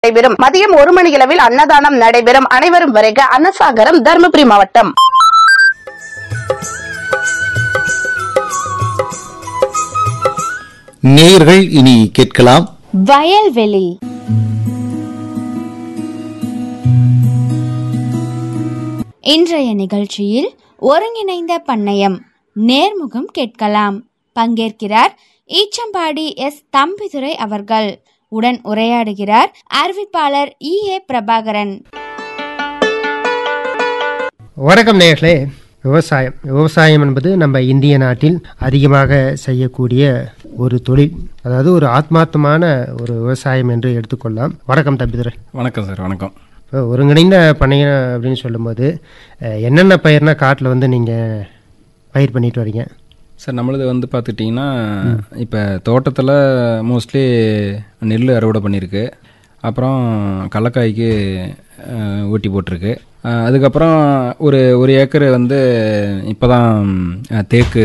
நடைபெறும் மதியம் ஒரு மணியளவில் அன்னதானம் நடைபெறும் அனைவரும் வருக அன்னசாகரம் தருமபுரி மாவட்டம் நேயர்கள் இனி கேட்கலாம் வயல்வெளி இன்றைய நிகழ்ச்சியில் ஒருங்கிணைந்த பண்ணையம் நேர்முகம் கேட்கலாம் பங்கேற்கிறார் ஈச்சம்பாடி எஸ் தம்பிதுரை அவர்கள் உடன் உரையாடுகிறார் அறிவிப்பாளர் இ ஏ பிரபாகரன் வணக்கம் நேயர்களே விவசாயம் விவசாயம் என்பது நம்ம இந்திய நாட்டில் அதிகமாக செய்யக்கூடிய ஒரு தொழில் அதாவது ஒரு ஆத்மார்த்தமான ஒரு விவசாயம் என்று எடுத்துக்கொள்ளலாம் வணக்கம் தம்பிதுரை வணக்கம் சார் வணக்கம் இப்போ ஒருங்கிணைந்த பண்ணையம் அப்படின்னு சொல்லும்போது அஹ், என்னென்ன பயிர்னா காட்டில் வந்து நீங்கள் பயிர் பண்ணிட்டு வரீங்க சார் நம்மளது வந்து பார்த்துட்டிங்கன்னா இப்போ தோட்டத்தில் மோஸ்ட்லி நெல் அறுவடை பண்ணியிருக்கு அப்புறம் கடலக்காய்க்கு அஹ், ஊட்டி போட்டிருக்கு அஹ், அதுக்கப்புறம் ஒரு ஒரு ஏக்கர் வந்து இப்போ தான் தேக்கு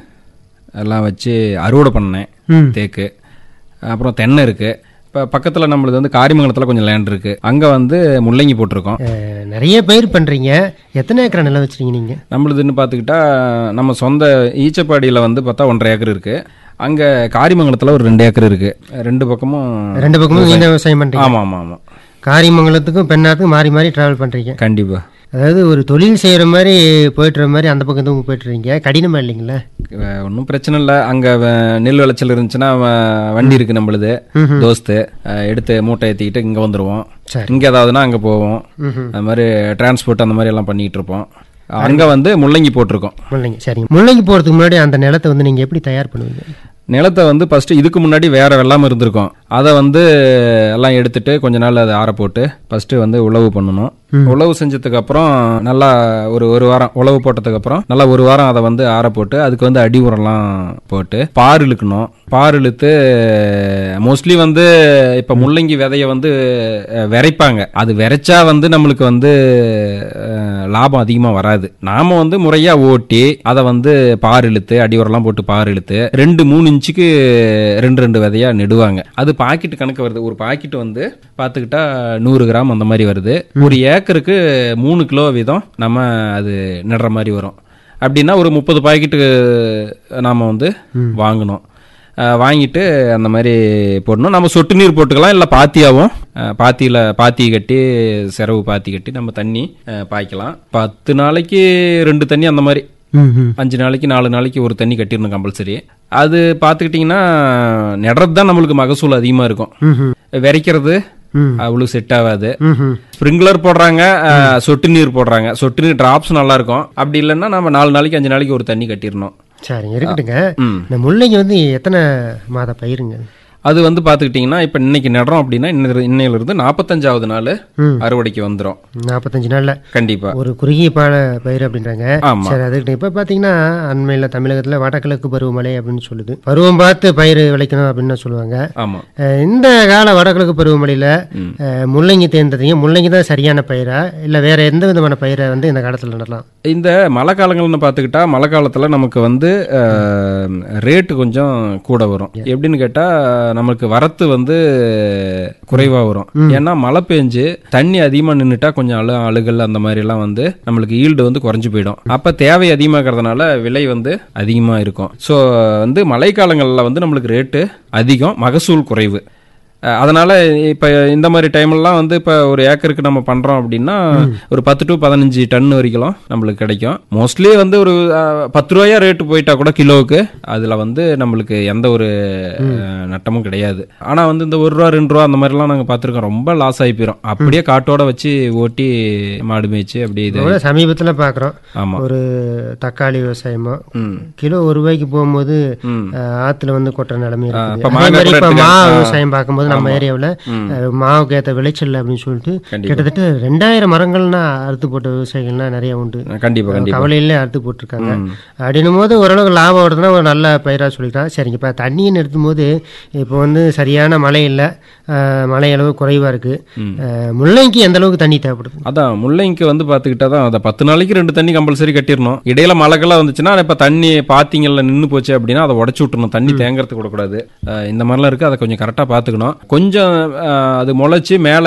எல்லாம் வச்சு அறுவடை பண்ணேன் தேக்கு அப்புறம் தென்னை இருக்குது இப்போ பக்கத்தில் நம்மளது வந்து காரிமங்கலத்தில் கொஞ்சம் லேண்ட் இருக்குது அங்கே வந்து முள்ளங்கி போட்டிருக்கோம் அஹ், நிறைய பயிர் பண்ணுறீங்க எத்தனை ஏக்கரை நிலம் வச்சுருக்கீங்க நீங்கள் நம்மளுதுன்னு பார்த்துக்கிட்டா நம்ம சொந்த ஈச்சப்பாடியில் வந்து பார்த்தா ஒன்றரை ஏக்கர் இருக்குது அங்கே காரிமங்கலத்தில் ஒரு ரெண்டு ஏக்கர் இருக்குது ரெண்டு பக்கமும் ரெண்டு பக்கமும் நீங்கள் விவசாயம் பண்ணுறீங்க ஆமாம் ஆமாம் ஆமாம் காரிமங்கலத்துக்கும் பெண்ணாத்துக்கும் மாறி மாறி ட்ராவல் பண்ணுறீங்க கண்டிப்பாக அதாவது ஒரு தொழில் செய்கிற மாதிரி போயிட்டுற மாதிரி அந்த பக்கம் இதுவும் போயிட்டுறீங்க கடினமாக இல்லைங்களா ஒன்றும் பிரச்சனை இல்லை அங்கே நெல் விளைச்சல் இருந்துச்சுன்னா வ- வண்டி இருக்குது நம்மளுது தோஸ்து அஹ், எடுத்து மூட்டை ஏற்றிக்கிட்டு இங்கே வந்துடுவோம் சரி. இங்கே ஏதாவதுன்னா அங்கே போவோம் அது மாதிரி டிரான்ஸ்போர்ட் அந்த மாதிரி எல்லாம் பண்ணிக்கிட்டு இருப்போம் அங்கே வந்து முள்ளங்கி போட்டிருக்கோம் முள்ளங்கி சரிங்க முள்ளங்கி போகிறதுக்கு முன்னாடி அந்த நிலத்தை வந்து நீங்கள் எப்படி தயார் பண்ணுவீங்க நிலத்தை வந்து ஃபஸ்ட்டு இதுக்கு முன்னாடி வேற வெள்ளாமல் இருந்திருக்கும் அதை வந்து எல்லாம் எடுத்துட்டு கொஞ்ச நாள் அதை ஆற போட்டு ஃபஸ்ட்டு வந்து உழவு பண்ணணும் உழவு செஞ்சதுக்கு அப்புறம் நல்லா ஒரு ஒரு வாரம் உழவு போட்டதுக்கு அப்புறம் நல்லா ஒரு வாரம் அதை வந்து ஆற போட்டு அதுக்கு வந்து அடி உரம்லாம் போட்டு பார் இழுக்கணும் பார் இழுத்து மோஸ்ட்லி வந்து இப்போ முள்ளங்கி விதைய வந்து அஹ், விதைப்பாங்க அது விதைச்சா வந்து நம்மளுக்கு வந்து அஹ், லாபம் அதிகமாக வராது நாம வந்து முறையா ஓட்டி அதை வந்து பார் இழுத்து அடி உரம்லாம் போட்டு பார் இழுத்து ரெண்டு மூணு இன்ச்சுக்கு ரெண்டு ரெண்டு விதையா நெடுவாங்க அது பாக்கெட் கணக்கு வருது ஒரு பாக்கெட் வந்து பார்த்துக்கிட்டா நூறு கிராம் அந்த மாதிரி வருது ஒரு ஏக்கருக்கு மூணு கிலோ வீதம் நம்ம அது நடுற மாதிரி வரும் அப்படின்னா ஒரு முப்பது பாக்கெட்டு நாம வந்து வாங்கணும் அஹ் வாங்கிட்டு அந்த மாதிரி போடணும் நம்ம சொட்டு நீர் போட்டுக்கலாம் இல்லை பாத்தியாவும் அஹ் பாத்தியில பாத்தி கட்டி செரவு பாத்தி கட்டி நம்ம தண்ணி அஹ் பாய்க்கலாம் பத்து நாளைக்கு ரெண்டு தண்ணி அந்த மாதிரி அஞ்சு நாளைக்கு நாலு நாளைக்கு ஒரு தண்ணி கட்டிடணும் கம்பல்சரி அது பார்த்துக்கிட்டிங்கன்னா நடுறது தான் நம்மளுக்கு மகசூல் அதிகமாக இருக்கும் விதைக்கிறது அவ்வளோ செட் ஆகாது ஸ்ப்ரிங்க்லர் போடுறாங்க அஹ், சொட்டு நீர் போடுறாங்க சொட்டு நீர் டிராப்ஸ் நல்லா இருக்கும் அப்படி இல்லைன்னா நம்ம நாலு நாளைக்கு அஞ்சு நாளைக்கு ஒரு தண்ணி கட்டிடணும் சரிங்க இருக்கட்டுங்க ம். இந்த முள்ளங்கி வந்து எத்தனை மாத பயிருங்க அது வந்து பார்த்துக்கிட்டிங்கன்னா இப்போ இன்னைக்கு நடுறோம் அப்படின்னா இன்னையில- இன்னையிலிருந்து நாற்பத்தஞ்சாவது நாள் அறுவடைக்கு வந்துடும் நாற்பத்தஞ்சு நாளில் கண்டிப்பாக ஒரு குறுகிய பால பயிர் அப்படின்றாங்க ஆமா. சரி அதுக்கு இப்போ பார்த்தீங்கன்னா அண்மையில் தமிழகத்தில் வடகிழக்கு பருவமழை அப்படின்னு சொல்லுது பருவம் பார்த்து பயிர் விளைக்கணும் அப்படின்னு சொல்லுவாங்க ஆமாம் அஹ், இந்த கால வடகிழக்கு பருவமழையில் முள்ளங்கி தேர்ந்ததுங்க முள்ளங்கி தான் சரியான பயிரா இல்லை வேற எந்த விதமான பயிரை வந்து இந்த காலத்தில் நடலாம் இந்த மழை காலங்கள்னு பார்த்துக்கிட்டா மழை காலத்தில் நமக்கு வந்து ரேட்டு கொஞ்சம் கூட வரும் எப்படின்னு கேட்டால் நமக்கு வரத்து வந்து குறைவாக வரும் ஏன்னா மழை பெஞ்சு தண்ணி அதிகமாக நின்றுட்டா கொஞ்சம் அழு அழுகல் அந்த மாதிரி எல்லாம் வந்து நம்மளுக்கு ஈல்டு வந்து குறைஞ்சு போயிடும் அப்போ தேவை அதிகமாகிறதுனால விலை வந்து அதிகமாக இருக்கும் ஸோ வந்து மழை காலங்களில் வந்து நம்மளுக்கு ரேட்டு அதிகம் மகசூல் குறைவு அஹ் அதனால இப்ப இந்த மாதிரி டைம்லாம் வந்து இப்ப ஒரு ஏக்கருக்கு நம்ம பண்றோம் அப்படின்னா ஒரு பத்து டு பதினஞ்சு டன் வரைக்கும் நம்மளுக்கு கிடைக்கும் மோஸ்ட்லி வந்து ஒரு அஹ், பத்து ரூபாயா ரேட்டு போயிட்டா கூட கிலோவுக்கு அதுல வந்து நம்மளுக்கு எந்த ஒரு அஹ், நட்டமும் கிடையாது ஆனா வந்து இந்த ஒரு ரூபா ரெண்டு ரூபா அந்த மாதிரிலாம் நாங்க பார்த்துருக்கோம் ரொம்ப லாஸ் ஆகி போயிரும் அப்படியே காட்டோட வச்சு ஓட்டி மாடு மேய்ச்சி அப்படியே இது கூட சமீபத்தில் பார்க்குறோம் ஆமா ஒரு தக்காளி விவசாயமோ ம். கிலோ ஒரு ரூபாய்க்கு போகும்போது ம். அஹ், ஆத்துல வந்து கொட்டுற நிலைமை இப்ப இருக்குது அதே மாங்காய் மாதிரி கூட இப்போ மா எடுத்துக்க- விவசாயம் பார்க்கும்போது நம்ம ஏரியாவில் மாவுக்கு ஏற்ற விளைச்சல் அப்படின்னு சொல்லிட்டு கண்டிப்பா. கிட்டத்தட்ட ரெண்டாயிரம் மரங்கள்னா அறுத்து போட்ட விவசாயிகள்லாம் நிறைய உண்டு கண்டிப்பா கண்டிப்பா கவலையிலே அறுத்து போட்டிருக்காங்க அப்படின்னும் போது ஓரளவுக்கு லாபம் வருதுன்னா ஒரு நல்ல பயிராக சொல்லிக்கலாம் சரிங்க இப்போ தண்ணின்னு எடுக்கும்போது இப்போ வந்து சரியான மழை இல்லை அஹ், மழை அளவு குறைவாக இருக்குது முள்ளங்கிக்கு எந்த அளவுக்கு தண்ணி தேவைப்படுது அதான் முள்ளங்கிக்கு வந்து பார்த்துக்கிட்டா தான் அதை பத்து நாளைக்கு ரெண்டு தண்ணி கம்பல்சரி கட்டிடணும் இடையில மழைக்கெல்லாம் வந்துச்சுன்னா இப்போ தண்ணி பாத்திங்கல்ல நின்று போச்சு அப்படின்னா அதை உடச்சி விட்டுறணும் தண்ணி தேங்கறதுக்கு விடக்கூடாது அஹ் இந்த மாதிரிலாம் இருக்குது அதை கொஞ்சம் கரெக்டாக பார்த்துக்கணும் கொஞ்சம் அஹ், அது முளைச்சி மேலே